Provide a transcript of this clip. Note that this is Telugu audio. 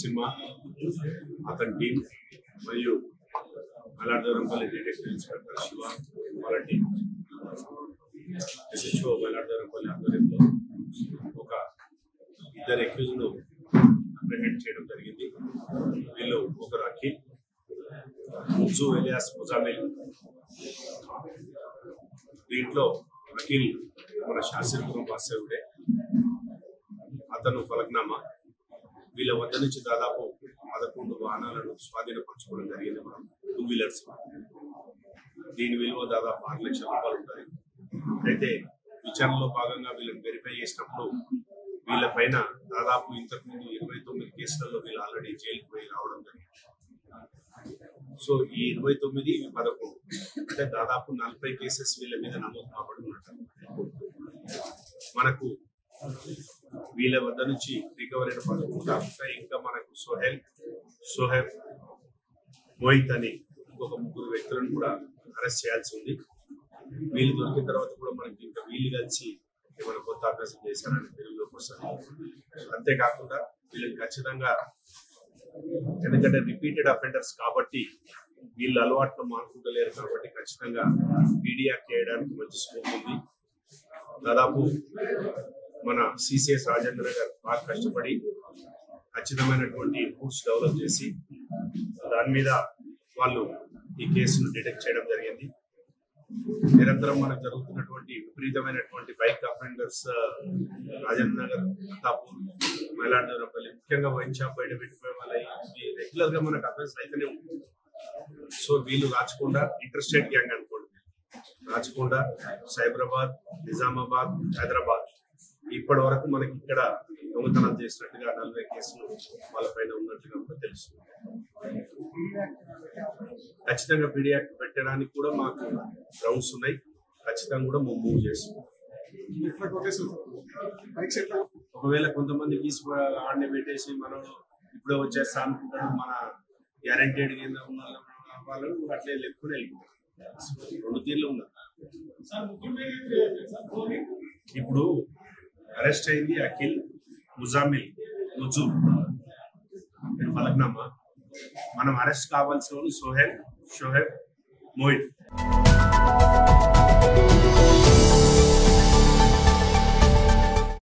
నరసింహ అతని టీం మరియు మలాడదూరంపల్లి డిటెక్టివ్ ఇన్స్పెక్టర్ శివ వాళ్ళ టీం ఎస్హెచ్ఓ మలాడదూరంపల్లి ఆధ్వర్యంలో ఒక ఇద్దరు ఎక్యూజ్ను అప్రిహెండ్ చేయడం జరిగింది వీళ్ళు ఒకరు అఖిల్ ముజు ఎలియాస్ ముజామిల్ దీంట్లో అఖిల్ మన శాస్త్రపురం వాస్తవుడే అతను ఫలక్నామా వీళ్ళ వద్ద నుంచి దాదాపు పదకొండు వాహనాలను స్వాధీనపరచుకోవడం జరిగింది మనం టూ వీలర్స్ దీని విలువ దాదాపు ఆరు లక్షల రూపాయలు ఉంటుంది అయితే విచారణలో భాగంగా వీళ్ళని వెరిఫై చేసినప్పుడు వీళ్ళ పైన దాదాపు ఇంతకు ముందు ఇరవై తొమ్మిది కేసులలో వీళ్ళు ఆల్రెడీ జైలుకు పోయి రావడం జరిగింది సో ఈ ఇరవై తొమ్మిది ఇవి పదకొండు అంటే దాదాపు నలభై కేసెస్ వీళ్ళ మీద నమోదు కాబడి ఉన్నట్టు మనకు వీళ్ళ వద్ద నుంచి రికవరీ అయిన పదకొండు కాకుండా ఇంకా మనకు సోహెల్ సోహెబ్ మోహిత్ అని ఇంకొక ముగ్గురు వ్యక్తులను కూడా అరెస్ట్ చేయాల్సి ఉంది వీళ్ళు దొరికిన తర్వాత కూడా మనకి ఇంకా వీళ్ళు కలిసి ఏమైనా కొత్త అభ్యాసం చేశారని తెలుగులోకి వస్తుంది అంతేకాకుండా వీళ్ళని ఖచ్చితంగా ఎందుకంటే రిపీటెడ్ అఫెండర్స్ కాబట్టి వీళ్ళు అలవాట్లు మానుకుంటలేరు కాబట్టి ఖచ్చితంగా పీడియాక్ చేయడానికి మంచి స్కోప్ ఉంది దాదాపు మన సిసిఎస్ రాజేంద్ర గారు బాగా కష్టపడి ఖచ్చితమైనటువంటి ఇన్పుట్స్ డెవలప్ చేసి దాని మీద వాళ్ళు ఈ కేసును డిటెక్ట్ చేయడం జరిగింది నిరంతరం మనకు జరుగుతున్నటువంటి విపరీతమైనటువంటి బైక్ అఫెండర్స్ రాజేంద్ర నగర్ ప్రతాపూర్ మైలాండవరపల్లి ముఖ్యంగా వైన్ షాప్ బయట పెట్టుకోవడం వల్ల రెగ్యులర్ గా మనకు అఫెన్స్ అయితేనే ఉంటుంది సో వీళ్ళు రాచకొండ ఇంటర్స్టేట్ గ్యాంగ్ అనుకోండి రాచకొండ సైబరాబాద్ నిజామాబాద్ హైదరాబాద్ ఇప్పటి వరకు మనకి ఇక్కడ దొంగతనాలు చేసినట్టుగా నలభై కేసులు వాళ్ళ పైన ఉన్నట్టుగా కూడా తెలుసు ఖచ్చితంగా పీడియాక్ పెట్టడానికి కూడా మాకు గ్రౌండ్స్ ఉన్నాయి ఖచ్చితంగా కూడా మేము మూవ్ చేస్తున్నాం ఎట్లా కొట్టేసారు బైక్స్ ఎట్లా ఒకవేళ కొంతమంది తీసి ఆడిని పెట్టేసి మనం ఇప్పుడే వచ్చేస్తా అనుకుంటాడు మన గ్యారంటీడ్ కింద ఉన్న వాళ్ళను అట్లే లెక్కుని వెళ్ళిపోతారు రెండు తీర్లు ఉన్నారు ఇప్పుడు అరెస్ట్ అయింది అఖిల్ ముజామిల్ ముజు నేను ఫలక్నామా మనం అరెస్ట్ కావాల్సిన వాళ్ళు సోహెల్ షోహెబ్ మోహిత్